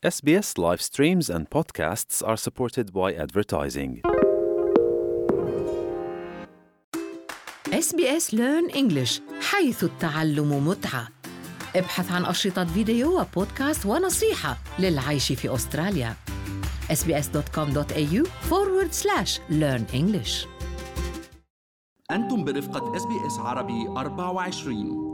SBS live streams and podcasts are supported by advertising. SBS Learn English حيث التعلم متعة ابحث عن أشرطة فيديو وبودكاست ونصيحة للعيش في أستراليا sbs.com.au forward slash learn English أنتم برفقة اس بي اس عربي 24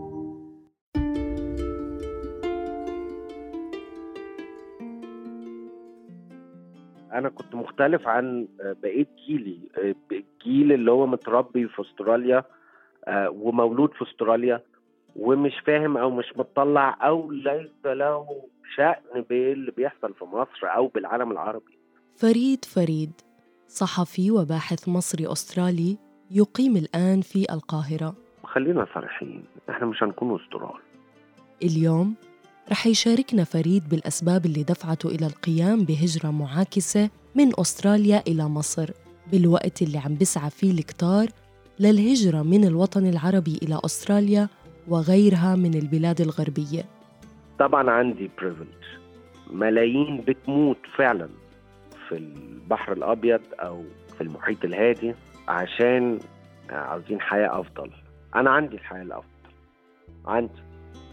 انا كنت مختلف عن بقيه جيلي الجيل اللي هو متربي في استراليا آه، ومولود في استراليا ومش فاهم او مش مطلع او ليس له شأن باللي بيحصل في مصر او بالعالم العربي فريد فريد صحفي وباحث مصري أسترالي يقيم الآن في القاهرة خلينا صريحين احنا مش هنكون استرال اليوم رح يشاركنا فريد بالأسباب اللي دفعته إلى القيام بهجرة معاكسة من أستراليا إلى مصر بالوقت اللي عم بسعى فيه الكتار للهجرة من الوطن العربي إلى أستراليا وغيرها من البلاد الغربية طبعا عندي بريفليج ملايين بتموت فعلا في البحر الابيض او في المحيط الهادي عشان عاوزين حياه افضل انا عندي الحياه الافضل عندي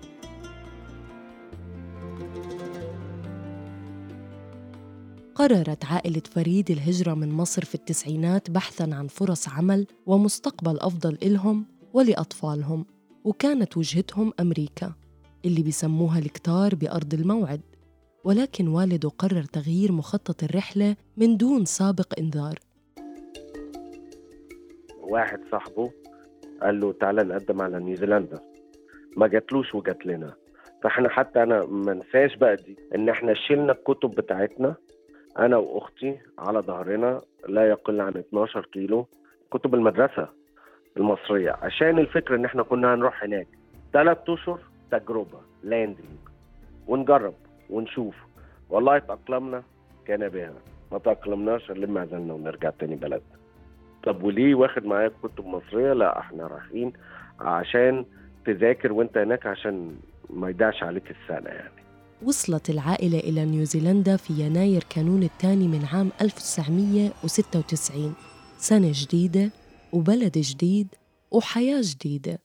قررت عائلة فريد الهجرة من مصر في التسعينات بحثاً عن فرص عمل ومستقبل أفضل إلهم ولأطفالهم وكانت وجهتهم أمريكا اللي بيسموها الكتار بأرض الموعد ولكن والده قرر تغيير مخطط الرحلة من دون سابق إنذار واحد صاحبه قال له تعالى نقدم على نيوزيلندا ما جاتلوش وجات لنا فاحنا حتى انا ما انساش بقى دي ان احنا شلنا الكتب بتاعتنا انا واختي على ظهرنا لا يقل عن 12 كيلو كتب المدرسه المصريه عشان الفكره ان احنا كنا هنروح هناك ثلاث اشهر تجربه لاندنج ونجرب ونشوف والله تاقلمنا كان بها ما تاقلمناش نلم عزلنا ونرجع تاني بلدنا طب وليه واخد معاك كتب مصريه لا احنا رايحين عشان تذاكر وانت هناك عشان ما يضيعش عليك السنه يعني وصلت العائلة إلى نيوزيلندا في يناير كانون الثاني من عام 1996 سنة جديدة وبلد جديد وحياة جديدة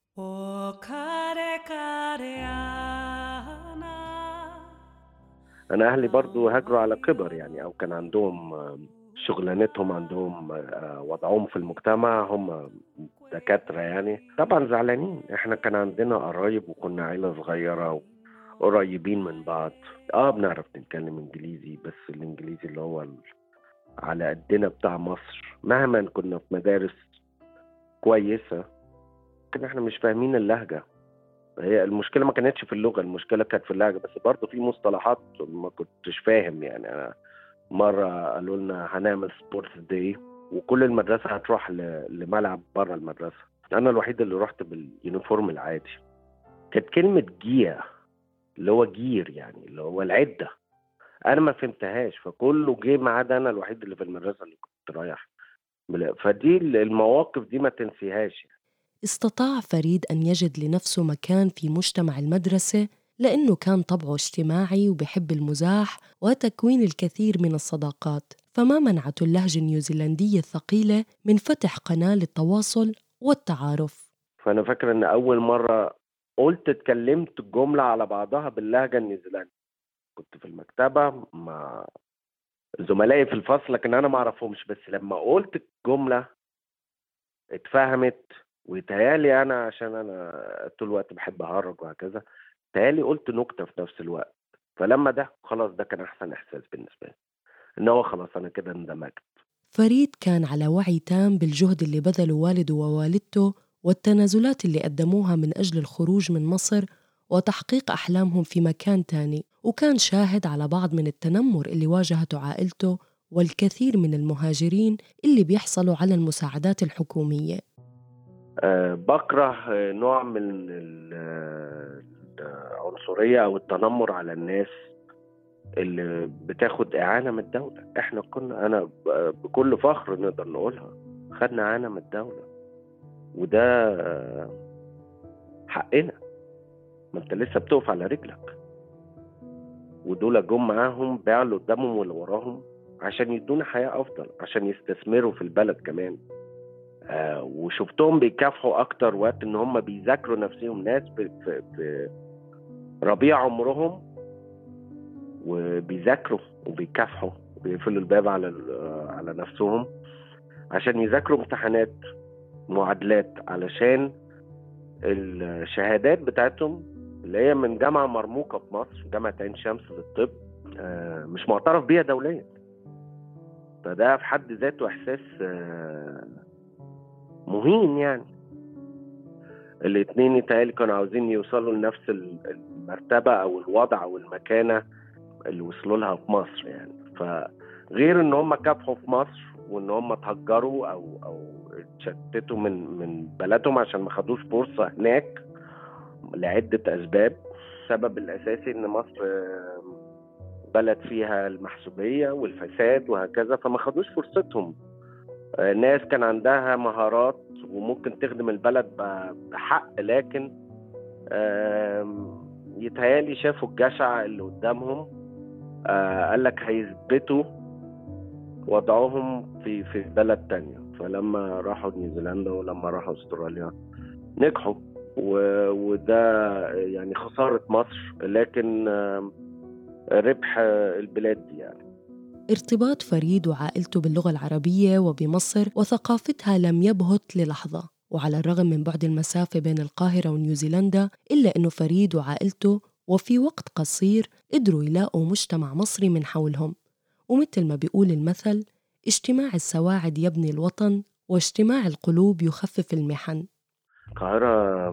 انا اهلي برضو هاجروا على كبر يعني او كان عندهم آه، شغلانتهم عندهم آه، وضعهم في المجتمع هم دكاتره يعني طبعا زعلانين احنا كان عندنا قرايب وكنا عيله صغيره قريبين من بعض اه بنعرف نتكلم انجليزي بس الانجليزي اللي هو ال- على قدنا بتاع مصر مهما كنا في مدارس كويسه لكن احنا مش فاهمين اللهجه هي المشكله ما كانتش في اللغه المشكله كانت في اللهجه بس برضه في مصطلحات ما كنتش فاهم يعني انا مره قالوا لنا هنعمل سبورتس داي وكل المدرسه هتروح ل- لملعب بره المدرسه انا الوحيد اللي رحت باليونيفورم العادي كانت كلمه جيا اللي هو جير يعني اللي هو العده انا ما فهمتهاش فكله جه ما عدا انا الوحيد اللي في المدرسه اللي كنت رايح بلا- فدي المواقف دي ما تنسيهاش استطاع فريد أن يجد لنفسه مكان في مجتمع المدرسة لأنه كان طبعه اجتماعي وبحب المزاح وتكوين الكثير من الصداقات فما منعته اللهجة النيوزيلندية الثقيلة من فتح قناة للتواصل والتعارف فانا فاكر ان اول مره قلت اتكلمت الجمله على بعضها باللهجه النيوزيلنديه كنت في المكتبه مع زملائي في الفصل لكن انا ما اعرفهمش بس لما قلت الجمله اتفهمت ويتهيالي انا عشان انا طول الوقت بحب اهرج وهكذا تهيالي قلت نكته في نفس الوقت فلما ده خلاص ده كان احسن احساس بالنسبه لي ان هو خلاص انا كده اندمجت فريد كان على وعي تام بالجهد اللي بذله والده ووالدته والتنازلات اللي قدموها من أجل الخروج من مصر وتحقيق أحلامهم في مكان تاني وكان شاهد على بعض من التنمر اللي واجهته عائلته والكثير من المهاجرين اللي بيحصلوا على المساعدات الحكومية أه بكره آه، نوع من ال- آه، العنصريه او التنمر على الناس اللي بتاخد اعانه من الدوله احنا كنا انا ب- بكل فخر نقدر نقولها خدنا اعانه من الدوله وده آه، حقنا ما انت لسه بتقف على رجلك ودول جم معاهم باعوا اللي قدامهم واللي وراهم عشان يدونا حياه افضل عشان يستثمروا في البلد كمان آه وشفتهم بيكافحوا اكتر وقت ان هم بيذاكروا نفسهم ناس في, في, في ربيع عمرهم وبيذاكروا وبيكافحوا وبيقفلوا الباب على على نفسهم عشان يذاكروا امتحانات معادلات علشان الشهادات بتاعتهم اللي هي من جامعه مرموقه في مصر جامعه عين شمس للطب آه، مش معترف بيها دوليا فده في حد ذاته احساس آه، مهين يعني الاثنين يتهيألي كانوا عاوزين يوصلوا لنفس المرتبة أو الوضع أو المكانة اللي وصلوا لها في مصر يعني فغير إن هم كافحوا في مصر وإن هم اتهجروا أو أو اتشتتوا من من بلدهم عشان ما خدوش فرصة هناك لعدة أسباب السبب الأساسي إن مصر بلد فيها المحسوبية والفساد وهكذا فما خدوش فرصتهم ناس كان عندها مهارات وممكن تخدم البلد بحق لكن يتهيالي شافوا الجشع اللي قدامهم آه، قال لك هيثبتوا وضعهم في في بلد تانية فلما راحوا نيوزيلندا ولما راحوا استراليا نجحوا وده يعني خسارة مصر لكن ربح البلاد دي يعني ارتباط فريد وعائلته باللغة العربية وبمصر وثقافتها لم يبهت للحظة وعلى الرغم من بعد المسافة بين القاهرة ونيوزيلندا إلا أنه فريد وعائلته وفي وقت قصير قدروا يلاقوا مجتمع مصري من حولهم ومثل ما بيقول المثل اجتماع السواعد يبني الوطن واجتماع القلوب يخفف المحن القاهرة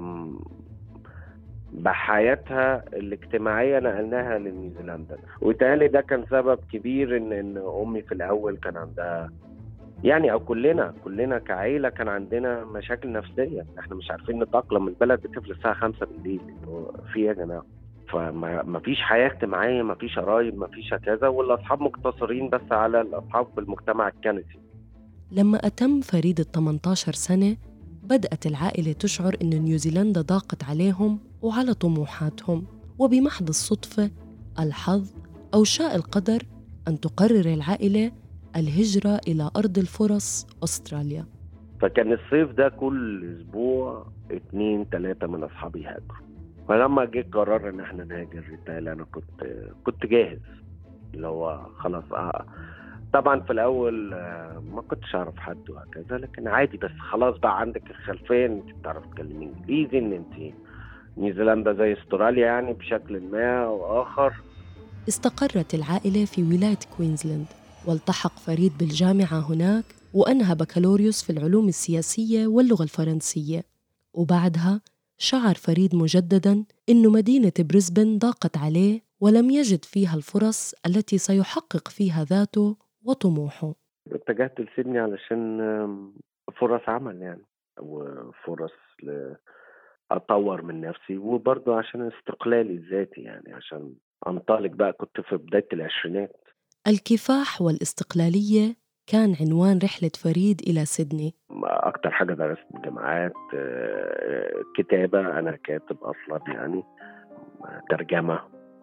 بحياتها الاجتماعيه نقلناها لنيوزيلندا وبالتالي ده كان سبب كبير ان ان امي في الاول كان عندها يعني او كلنا كلنا كعيله كان عندنا مشاكل نفسيه احنا مش عارفين نتاقلم البلد بتقفل الساعه 5 بالليل في ايه يا جماعه فما فيش حياه اجتماعيه ما فيش قرايب ما فيش كذا والاصحاب مقتصرين بس على الاصحاب في المجتمع الكنسي لما أتم فريد ال 18 سنة بدأت العائلة تشعر أن نيوزيلندا ضاقت عليهم وعلى طموحاتهم وبمحض الصدفة الحظ أو شاء القدر أن تقرر العائلة الهجرة إلى أرض الفرص أستراليا فكان الصيف ده كل أسبوع اتنين تلاتة من أصحابي هاجروا فلما جه قرار إن احنا نهاجر بالتالي أنا كنت كنت جاهز اللي هو خلاص آه طبعا في الاول آه، ما كنتش اعرف حد وهكذا لكن عادي بس خلاص بقى عندك الخلفيه ان انت بتعرف تتكلمي انجليزي ان انت نيوزيلندا زي استراليا يعني بشكل ما او اخر استقرت العائله في ولايه كوينزلاند والتحق فريد بالجامعه هناك وانهى بكالوريوس في العلوم السياسيه واللغه الفرنسيه وبعدها شعر فريد مجددا انه مدينه بريسبن ضاقت عليه ولم يجد فيها الفرص التي سيحقق فيها ذاته وطموحه اتجهت لسيدني علشان فرص عمل يعني وفرص اطور من نفسي وبرضه عشان استقلالي الذاتي يعني عشان انطلق بقى كنت في بدايه العشرينات الكفاح والاستقلاليه كان عنوان رحلة فريد إلى سيدني أكتر حاجة درست جامعات آه، كتابة أنا كاتب أصلا يعني ترجمة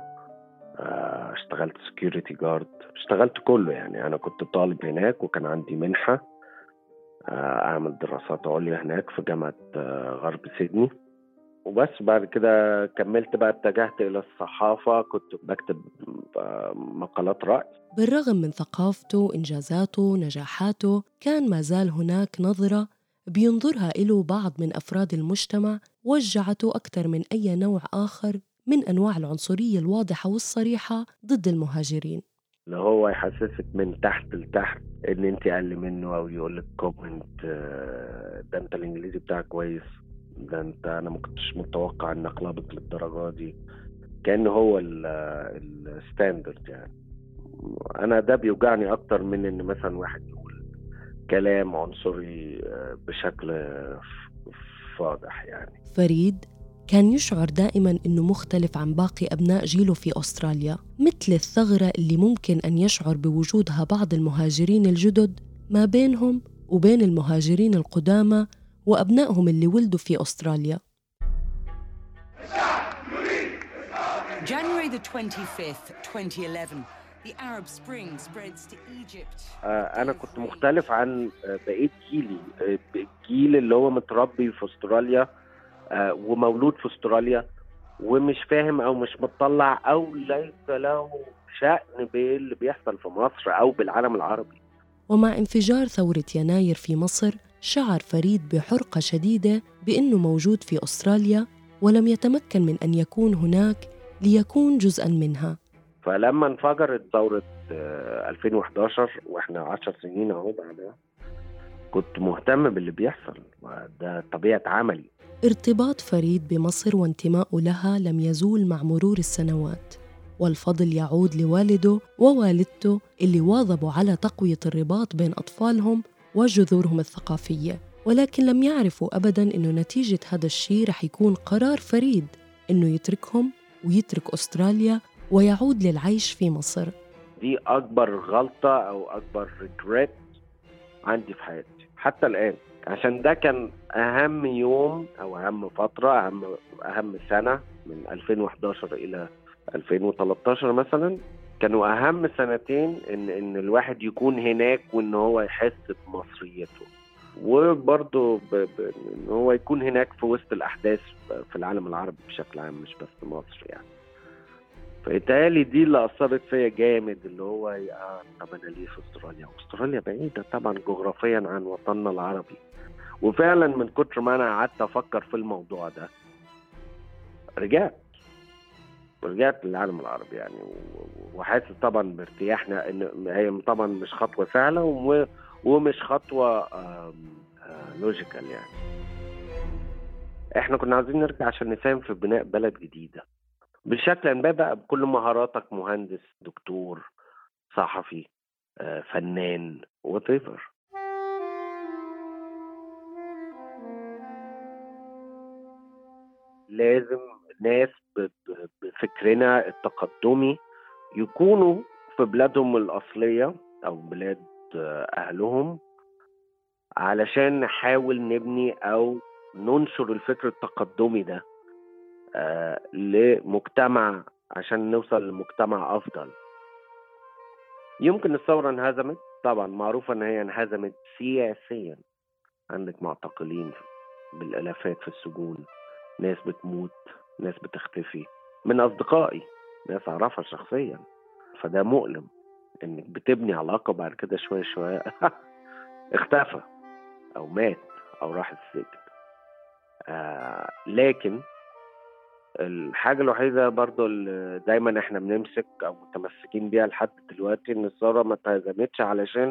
آه، اشتغلت سكيورتي جارد اشتغلت كله يعني انا كنت طالب هناك وكان عندي منحه آه، اعمل دراسات عليا هناك في جامعه آه، غرب سيدني وبس بعد كده كملت بقى اتجهت الى الصحافه كنت بكتب مقالات راي بالرغم من ثقافته انجازاته نجاحاته كان ما زال هناك نظره بينظرها له بعض من افراد المجتمع وجعته اكثر من اي نوع اخر من أنواع العنصرية الواضحة والصريحة ضد المهاجرين اللي هو يحسسك من تحت لتحت ان انت اقل منه او يقول لك كومنت ده انت الانجليزي بتاعك كويس ده انت انا ما كنتش متوقع ان اقلبك للدرجه دي كان هو الستاندرد يعني انا ده بيوجعني اكتر من ان مثلا واحد يقول كلام عنصري آه، بشكل واضح يعني فريد كان يشعر دائما انه مختلف عن باقي ابناء جيله في استراليا مثل الثغره اللي ممكن ان يشعر بوجودها بعض المهاجرين الجدد ما بينهم وبين المهاجرين القدامى وابنائهم اللي ولدوا في استراليا January the 25th, 2011, the Arab Spring spreads to Egypt. آه، انا كنت مختلف عن آه، بقيه جيلي آه، الجيل اللي هو متربي في استراليا آه، ومولود في استراليا ومش فاهم او مش مطلع او ليس له شأن باللي بيحصل في مصر او بالعالم العربي ومع انفجار ثورة يناير في مصر شعر فريد بحرقة شديدة بأنه موجود في أستراليا ولم يتمكن من أن يكون هناك ليكون جزءا منها فلما انفجرت ثورة آه، 2011 واحنا 10 سنين اهو بعدها كنت مهتم باللي بيحصل ده طبيعة عملي ارتباط فريد بمصر وانتماؤه لها لم يزول مع مرور السنوات والفضل يعود لوالده ووالدته اللي واظبوا على تقوية الرباط بين أطفالهم وجذورهم الثقافية ولكن لم يعرفوا أبداً أنه نتيجة هذا الشيء رح يكون قرار فريد أنه يتركهم ويترك أستراليا ويعود للعيش في مصر دي اكبر غلطة او اكبر ريجريت عندي في حياتي حتى الان عشان ده كان اهم يوم او اهم فترة اهم اهم سنة من 2011 الى 2013 مثلا كانوا اهم سنتين ان ان الواحد يكون هناك وان هو يحس بمصريته وبرضه ب... ب... ان هو يكون هناك في وسط الاحداث في العالم العربي بشكل عام مش بس مصر يعني فإتهيألي دي اللي أثرت فيا جامد اللي هو آه طب أنا ليه في أستراليا؟ أستراليا بعيدة طبعا جغرافيا عن وطننا العربي وفعلا من كتر ما أنا قعدت أفكر في الموضوع ده رجعت رجعت للعالم العربي يعني و- وحاسس طبعا بارتياحنا ان هي طبعا مش خطوه سهله وم- ومش خطوه لوجيكال يعني احنا كنا عايزين نرجع عشان نساهم في بناء بلد جديده بشكل ما بقى بكل مهاراتك مهندس دكتور صحفي آه، فنان وات ايفر لازم ناس ب- ب- بفكرنا التقدمي يكونوا في بلادهم الأصلية أو بلاد آه، أهلهم علشان نحاول نبني أو ننشر الفكر التقدمي ده آه، لمجتمع عشان نوصل لمجتمع أفضل يمكن الثورة انهزمت طبعا معروفة إن هي انهزمت سياسيا عندك معتقلين بالآلافات في السجون ناس بتموت ناس بتختفي من أصدقائي ناس أعرفها شخصيا فده مؤلم إنك بتبني علاقة بعد كده شوية شوية اختفى أو مات أو راح السجن آه لكن الحاجة الوحيدة برضو اللي دايما احنا بنمسك او متمسكين بيها لحد دلوقتي ان الثورة ما اتهزمتش علشان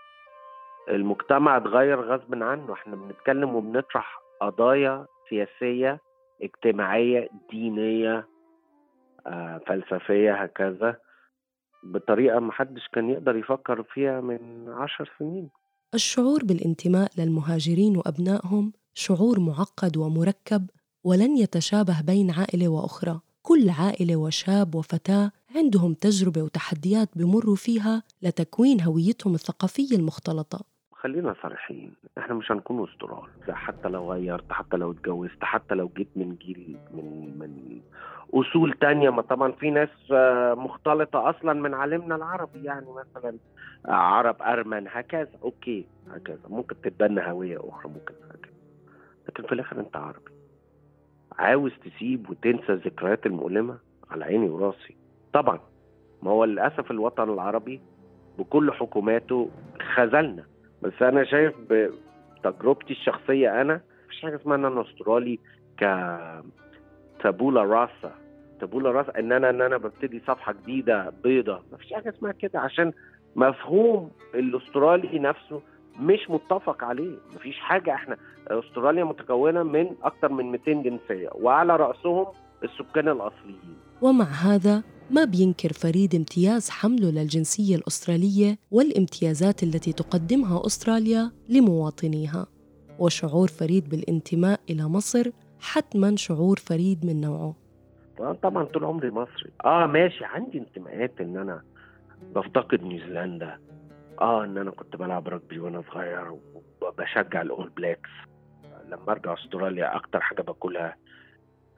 المجتمع اتغير غصب عنه احنا بنتكلم وبنطرح قضايا سياسية اجتماعية دينية آه، فلسفية هكذا بطريقة محدش كان يقدر يفكر فيها من عشر سنين الشعور بالانتماء للمهاجرين وابنائهم شعور معقد ومركب ولن يتشابه بين عائله واخرى كل عائله وشاب وفتاه عندهم تجربه وتحديات بمروا فيها لتكوين هويتهم الثقافيه المختلطه خلينا صريحين احنا مش هنكون استرال حتى لو غيرت حتى لو اتجوزت حتى لو جيت من جيل من من اصول تانية ما طبعا في ناس آه، مختلطة اصلا من عالمنا العربي يعني مثلا آه، عرب ارمن هكذا اوكي هكذا ممكن تتبنى هوية اخرى ممكن هكذا لكن في الاخر انت عربي عاوز تسيب وتنسى الذكريات المؤلمة على عيني وراسي طبعا ما هو للاسف الوطن العربي بكل حكوماته خذلنا بس انا شايف بتجربتي الشخصيه انا مفيش حاجه اسمها ان انا استرالي ك تابولا راسا تابولا راسا ان انا ان انا ببتدي صفحه جديده بيضه مفيش حاجه اسمها كده عشان مفهوم الاسترالي نفسه مش متفق عليه مفيش حاجه احنا استراليا متكونه من اكتر من 200 جنسيه وعلى راسهم السكان الاصليين ومع هذا ما بينكر فريد امتياز حمله للجنسيه الاستراليه والامتيازات التي تقدمها استراليا لمواطنيها وشعور فريد بالانتماء الى مصر حتما شعور فريد من نوعه آه طبعا طول عمري مصري اه ماشي عندي انتماءات ان انا بفتقد نيوزيلندا اه ان انا كنت بلعب رجبي وانا صغير وبشجع الاول بلاكس لما ارجع استراليا اكتر حاجه باكلها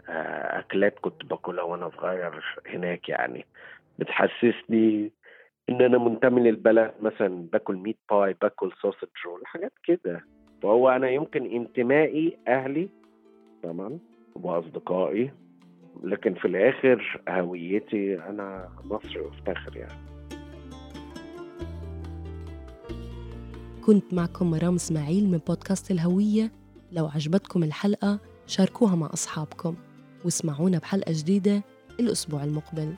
آه، اكلات كنت باكلها وانا صغير هناك يعني بتحسسني ان انا منتمي للبلد مثلا باكل ميت باي باكل سوسج رول حاجات كده فهو انا يمكن انتمائي اهلي طبعا واصدقائي لكن في الاخر هويتي انا مصري وافتخر يعني كنت معكم مرام اسماعيل من بودكاست الهوية لو عجبتكم الحلقة شاركوها مع أصحابكم واسمعونا بحلقة جديدة الأسبوع المقبل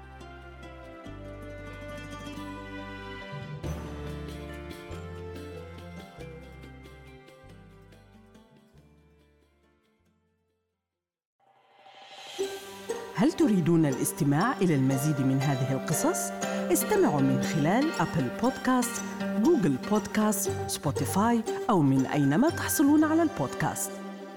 هل تريدون الاستماع إلى المزيد من هذه القصص؟ استمعوا من خلال أبل بودكاست، جوجل بودكاست، سبوتيفاي أو من أينما تحصلون على البودكاست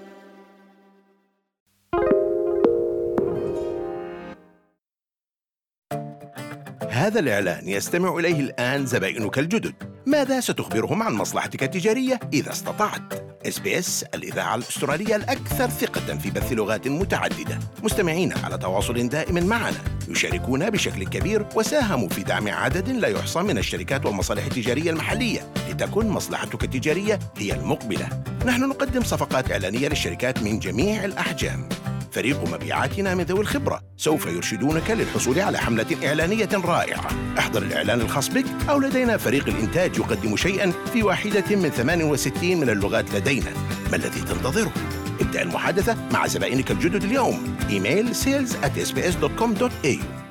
هذا الإعلان يستمع إليه الآن زبائنك الجدد ماذا ستخبرهم عن مصلحتك التجارية إذا استطعت؟ اس بي اس الإذاعة الأسترالية الأكثر ثقة في بث لغات متعددة مستمعين على تواصل دائم معنا يشاركون بشكل كبير وساهموا في دعم عدد لا يحصى من الشركات والمصالح التجارية المحلية لتكن مصلحتك التجارية هي المقبلة نحن نقدم صفقات إعلانية للشركات من جميع الأحجام فريق مبيعاتنا من ذوي الخبرة سوف يرشدونك للحصول على حملة إعلانية رائعة احضر الإعلان الخاص بك أو لدينا فريق الإنتاج يقدم شيئا في واحدة من 68 من اللغات لدينا ما الذي تنتظره؟ ابدأ المحادثة مع زبائنك الجدد اليوم إيميل sales at sbs.com.au